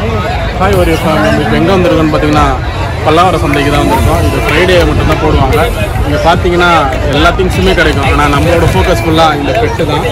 hi ஒரு நம்ம இப்போ எங்கே வந்திருக்கோம்னு பார்த்தீங்கன்னா பல்லாவரம் சந்தைக்கு தான் வந்திருக்கோம் இது ஃப்ரைடே மட்டும்தான் போடுவாங்க இங்கே பார்த்தீங்கன்னா எல்லா திங்ஸுமே கிடைக்கும் ஆனால் நம்மளோட ஃபோக்கஸ் ஃபுல்லாக இந்த பெட்டு தான்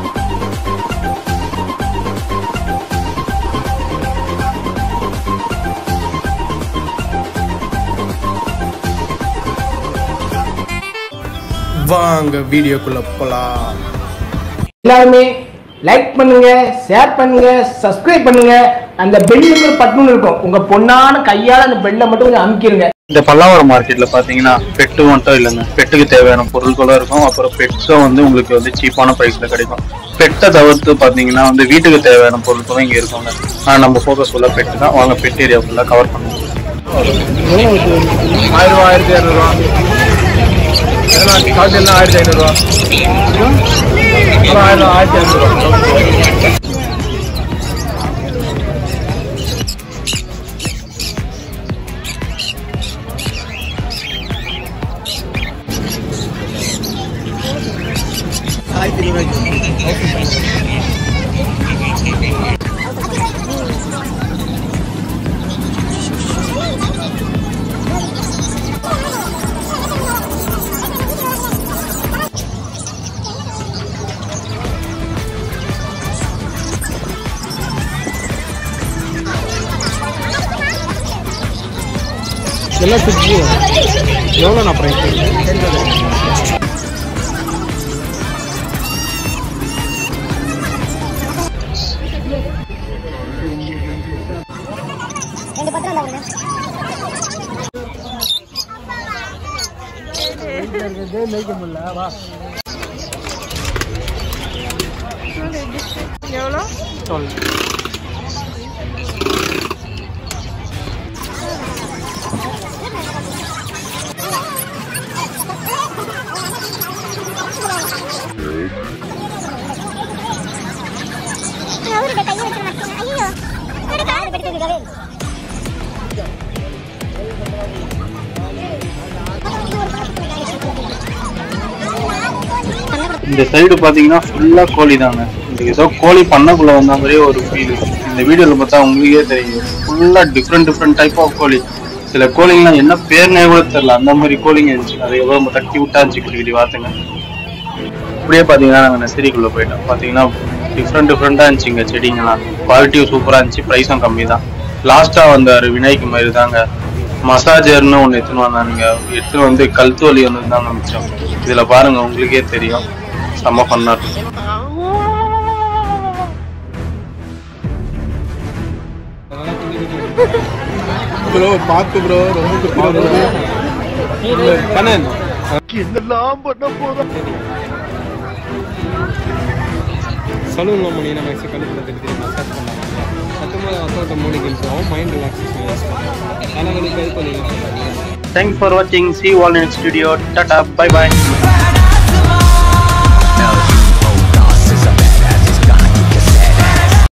வாங்க வீடியோக்குள்ள போலாம் எல்லாருமே லைக் பண்ணுங்க ஷேர் பண்ணுங்க சப்ஸ்கிரைப் பண்ணுங்க அந்த பெல்லுங்கிற பட்டன் இருக்கும் உங்க பொண்ணான கையால அந்த பெல்லை மட்டும் கொஞ்சம் அமுக்கிருங்க இந்த பல்லாவரம் மார்க்கெட்ல பாத்தீங்கன்னா பெட்டு மட்டும் இல்லைங்க பெட்டுக்கு தேவையான பொருட்களும் இருக்கும் அப்புறம் பெட்ஸும் வந்து உங்களுக்கு வந்து சீப்பான பிரைஸ்ல கிடைக்கும் பெட்டை தவிர்த்து பாத்தீங்கன்னா வந்து வீட்டுக்கு தேவையான பொருட்களும் இங்க இருக்குங்க ஆனா நம்ம ஃபோக்கஸ் ஃபுல்லா பெட்டு தான் வாங்க பெட் ஏரியா ஃபுல்லா கவர் பண்ணுவோம் ஆயிரம் ரூபா ஆயிரத்தி இரநூறுவா இதெல்லாம் காய்ச்சல்லாம் ஆயிரத்தி ஐநூறுரூவா அப்புறம் ஆயிரம் ஆயிரத்தி ஐநூறுரூவா எல்லாம் ஃப்ரிட்ஜு எவ்வளோ நான் ப்ரைஸ் எவ்வளோ சொல் அவருடைய கையை வச்சு மாட்டேன் ஐயோ என்னோட காலை பெடுத்துருக்காவே இந்த சைடு பாத்தீங்கன்னா ஃபுல்லா கோழி தாங்க இந்த ஏதோ கோழி பண்ணக்குள்ள வந்த மாதிரியே ஒரு ஃபீல் இந்த வீடியோல பார்த்தா உங்களுக்கே தெரியும் ஃபுல்லா டிஃப்ரெண்ட் டிஃப்ரெண்ட் டைப் ஆஃப் கோழி சில கோழிங்கலாம் என்ன பேர்னே கூட தெரியல அந்த மாதிரி கோழிங்க இருந்துச்சு அது எவ்வளவு நம்ம தட்டி விட்டா இருந்துச்சு குட்டி குட்டி வாத்துங்க இப்படியே பாத்தீங்கன்னா நாங்க நர்சரிக்குள்ள போயிட்டோம் பாத்தீங்கன்னா டிஃப்ரெண்ட் டிஃப்ரெண்டா இருந்துச்சு இங்க செடிங்கலாம் குவாலிட்டியும் சூப்பரா இருந்துச்சு ப்ரைஸும் கம்மி தான் லாஸ்டா வந்தாரு விநாயக்கு மாதிரி தாங்க மசாஜர்னு ஒன்று எடுத்துன்னு வந்தானுங்க எடுத்துன்னு வந்து கழுத்து வலி வந்து தாங்க மிச்சம் இதுல பாருங்க உங்களுக்கே தெரியும் செம்ம ஃபன்னா இருக்கும் ப்ரோ பார்த்து ப்ரோ ரொம்ப குத்தி வருது கண்ணன் சலூனில் பண்ணி நம்ம எக்ஸ்ட்ரா கழுத்தில் திருப்பி மசாஜ் பண்ணாங்க பத்தொம்பது அசோட்ட மூணு கிழிச்சோம் மைண்ட் ரிலாக்ஸேஷன் தலைவலி கை பண்ணி தேங்க்ஸ் ஃபார் வாட்சிங் see y'all next video tata bye பாய்